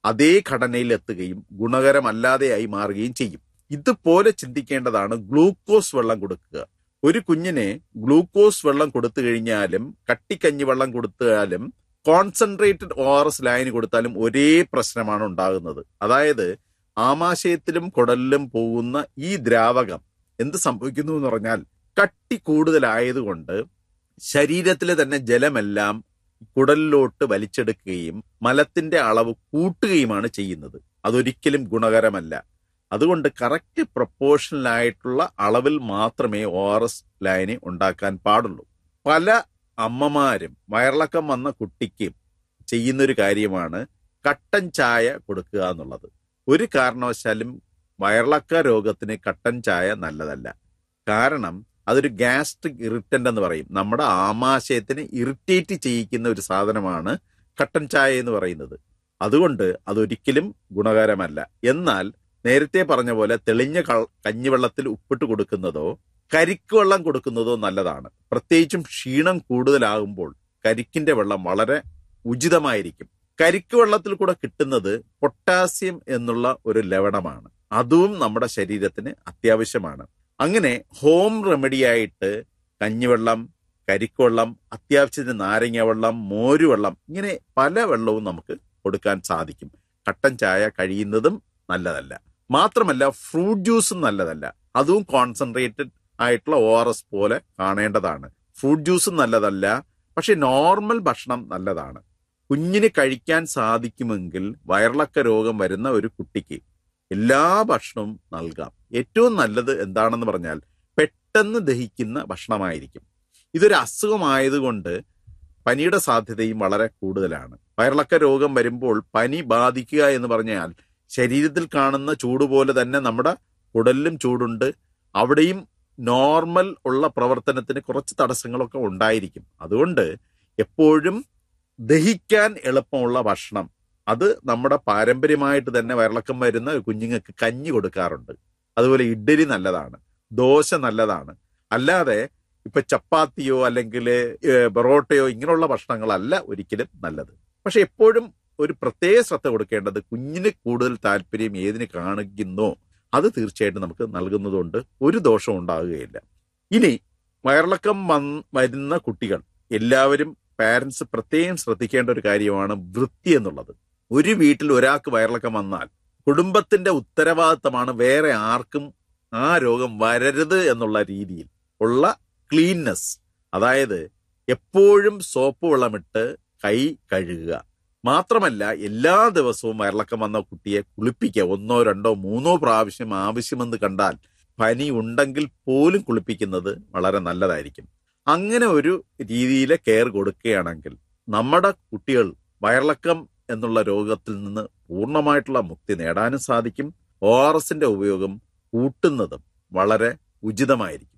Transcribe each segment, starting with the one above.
അതേ ഘടനയിൽ എത്തുകയും ഗുണകരമല്ലാതെയായി മാറുകയും ചെയ്യും ഇതുപോലെ ചിന്തിക്കേണ്ടതാണ് ഗ്ലൂക്കോസ് വെള്ളം കൊടുക്കുക ഒരു കുഞ്ഞിനെ ഗ്ലൂക്കോസ് വെള്ളം കൊടുത്തു കഴിഞ്ഞാലും കട്ടിക്കഞ്ഞി വെള്ളം കൊടുത്താലും concentrated O R S line കൊടുത്താലും ഒരേ പ്രശ്നമാണ് ഉണ്ടാകുന്നത് അതായത് ആമാശയത്തിലും കുടലിലും പോകുന്ന ഈ ദ്രാവകം എന്ത് സംഭവിക്കുന്നു എന്ന് പറഞ്ഞാൽ കട്ടി കൂടുതലായതുകൊണ്ട് ശരീരത്തിലെ തന്നെ ജലമെല്ലാം കുടലിലോട്ട് വലിച്ചെടുക്കുകയും മലത്തിന്റെ അളവ് കൂട്ടുകയുമാണ് ചെയ്യുന്നത് അതൊരിക്കലും ഗുണകരമല്ല അതുകൊണ്ട് കറക്റ്റ് പ്രൊപ്പോർഷണലായിട്ടുള്ള അളവിൽ മാത്രമേ ഒ ആർ എസ് ലൈന് ഉണ്ടാക്കാൻ പാടുള്ളൂ പല അമ്മമാരും വയറിളക്കം വന്ന കുട്ടിക്ക് ചെയ്യുന്നൊരു കാര്യമാണ് കട്ടൻ ചായ കൊടുക്കുക എന്നുള്ളത് ഒരു കാരണവശാലും വയറിളക്ക രോഗത്തിന് കട്ടൻ ചായ നല്ലതല്ല കാരണം അതൊരു ഗ്യാസ്ട്രിക് ഇറിറ്റന്റ് എന്ന് പറയും നമ്മുടെ ആമാശയത്തിനെ ഇറിറ്റേറ്റ് ചെയ്യിക്കുന്ന ഒരു സാധനമാണ് കട്ടൻ ചായ എന്ന് പറയുന്നത് അതുകൊണ്ട് അതൊരിക്കലും ഗുണകരമല്ല എന്നാൽ നേരത്തെ പറഞ്ഞ പോലെ തെളിഞ്ഞ കൾ- കഞ്ഞിവെള്ളത്തിൽ ഉപ്പിട്ട് കൊടുക്കുന്നതോ കരിക്ക് വെള്ളം കൊടുക്കുന്നതോ നല്ലതാണ് പ്രത്യേകിച്ചും ക്ഷീണം കൂടുതലാകുമ്പോൾ കരിക്കിന്റെ വെള്ളം വളരെ ഉചിതമായിരിക്കും കരിക്ക് വെള്ളത്തിൽ കൂടെ കിട്ടുന്നത് പൊട്ടാസ്യം എന്നുള്ള ഒരു ലവണമാണ് അതും നമ്മുടെ ശരീരത്തിന് അത്യാവശ്യമാണ് അങ്ങനെ ഹോം റെമഡി ആയിട്ട് കഞ്ഞിവെള്ളം കരിക്കുവെള്ളം അത്യാവശ്യത്തിന് നാരങ്ങ വെള്ളം മോരുവെള്ളം ഇങ്ങനെ പല വെള്ളവും നമുക്ക് കൊടുക്കാൻ സാധിക്കും കട്ടൻ ചായ കഴിയുന്നതും നല്ലതല്ല മാത്രമല്ല ഫ്രൂട്ട് ജ്യൂസും നല്ലതല്ല അതും കോൺസെൻട്രേറ്റഡ് ആയിട്ടുള്ള ഒ ആർ എസ് പോലെ കാണേണ്ടതാണ് ഫ്രൂട്ട് ജ്യൂസും നല്ലതല്ല പക്ഷെ നോർമൽ ഭക്ഷണം നല്ലതാണ് കുഞ്ഞിന് കഴിക്കാൻ സാധിക്കുമെങ്കിൽ വയറിളക്ക രോഗം വരുന്ന ഒരു കുട്ടിക്ക് എല്ലാ ഭക്ഷണവും നൽകാം ഏറ്റവും നല്ലത് എന്താണെന്ന് പറഞ്ഞാൽ പെട്ടെന്ന് ദഹിക്കുന്ന ഭക്ഷണമായിരിക്കും ഇതൊരു അസുഖമായതുകൊണ്ട് പനിയുടെ സാധ്യതയും വളരെ കൂടുതലാണ് വയറിളക്ക രോഗം വരുമ്പോൾ പനി ബാധിക്കുക എന്ന് പറഞ്ഞാൽ ശരീരത്തിൽ കാണുന്ന ചൂട് പോലെ തന്നെ നമ്മുടെ കുടലിലും ചൂടുണ്ട് അവിടെയും നോർമൽ ഉള്ള പ്രവർത്തനത്തിന് കുറച്ച് തടസ്സങ്ങളൊക്കെ ഉണ്ടായിരിക്കും അതുകൊണ്ട് എപ്പോഴും ദഹിക്കാൻ എളുപ്പമുള്ള ഭക്ഷണം അത് നമ്മുടെ പാരമ്പര്യമായിട്ട് തന്നെ വയറിളക്കം വരുന്ന കുഞ്ഞുങ്ങൾക്ക് കഞ്ഞി കൊടുക്കാറുണ്ട് അതുപോലെ ഇഡ്ഡലി നല്ലതാണ് ദോശ നല്ലതാണ് അല്ലാതെ ഇപ്പൊ ചപ്പാത്തിയോ അല്ലെങ്കിൽ പൊറോട്ടയോ ഇങ്ങനെയുള്ള ഭക്ഷണങ്ങളല്ല ഒരിക്കലും നല്ലത് പക്ഷെ എപ്പോഴും ഒരു പ്രത്യേക ശ്രദ്ധ കൊടുക്കേണ്ടത് കുഞ്ഞിന് കൂടുതൽ താല്പര്യം ഏതിന് കാണിക്കുന്നോ അത് തീർച്ചയായിട്ടും നമുക്ക് നൽകുന്നതുകൊണ്ട് ഒരു ദോഷവും ഉണ്ടാകുകയില്ല ഇനി വയറിളക്കം വന്ന് വരുന്ന കുട്ടികൾ എല്ലാവരും പാരന്റ്സ് പ്രത്യേകം ശ്രദ്ധിക്കേണ്ട ഒരു കാര്യമാണ് വൃത്തി എന്നുള്ളത് ഒരു വീട്ടിൽ ഒരാൾക്ക് വയറിളക്കം വന്നാൽ കുടുംബത്തിന്റെ ഉത്തരവാദിത്തമാണ് വേറെ ആർക്കും ആ രോഗം വരരുത് എന്നുള്ള രീതിയിൽ ഉള്ള ക്ലീൻനെസ് അതായത് എപ്പോഴും സോപ്പ് വെള്ളമിട്ട് കൈ കഴുകുക മാത്രമല്ല എല്ലാ ദിവസവും വയറിളക്കം വന്ന കുട്ടിയെ കുളിപ്പിക്കുക ഒന്നോ രണ്ടോ മൂന്നോ പ്രാവശ്യം ആവശ്യമെന്ന് കണ്ടാൽ പനി ഉണ്ടെങ്കിൽ പോലും കുളിപ്പിക്കുന്നത് വളരെ നല്ലതായിരിക്കും അങ്ങനെ ഒരു രീതിയിലെ കെയർ കൊടുക്കുകയാണെങ്കിൽ നമ്മുടെ കുട്ടികൾ വയറിളക്കം എന്നുള്ള രോഗത്തിൽ നിന്ന് പൂർണ്ണമായിട്ടുള്ള മുക്തി നേടാനും സാധിക്കും ഒ ആർ എസിന്റെ ഉപയോഗം കൂട്ടുന്നതും വളരെ ഉചിതമായിരിക്കും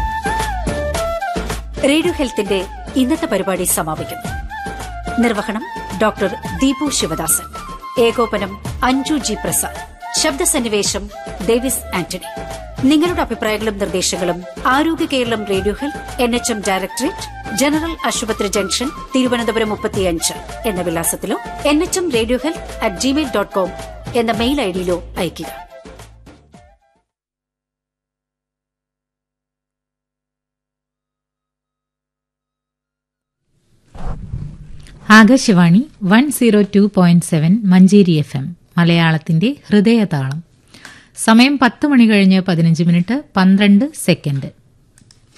റേഡിയോ ഹെൽത്തിന്റെ ഇന്നത്തെ പരിപാടി സമാപിക്കുന്നു നിർവഹണം ഡോക്ടർ ദീപു ശിവദാസൻ ഏകോപനം അഞ്ജു ജി പ്രസാദ് ശബ്ദസന്നിവേശം ഡേവിസ് ആന്റണി നിങ്ങളുടെ അഭിപ്രായങ്ങളും നിർദ്ദേശങ്ങളും Arogya Keralam radio health N H M directorate general ആശുപത്രി ജംഗ്ഷൻ തിരുവനന്തപുരം മുപ്പത്തിയഞ്ച് എന്ന വിലാസത്തിലോ N H M radio health at Gmail dot com എന്ന മെയിൽ ഐഡിയിലോ അയയ്ക്കുക Akashvani one zero two point seven Manjeri F M മലയാളത്തിന്റെ ഹൃദയതാളം സമയം പത്ത് മണി കഴിഞ്ഞ് പതിനഞ്ച് മിനിറ്റ് പന്ത്രണ്ട് സെക്കൻഡ്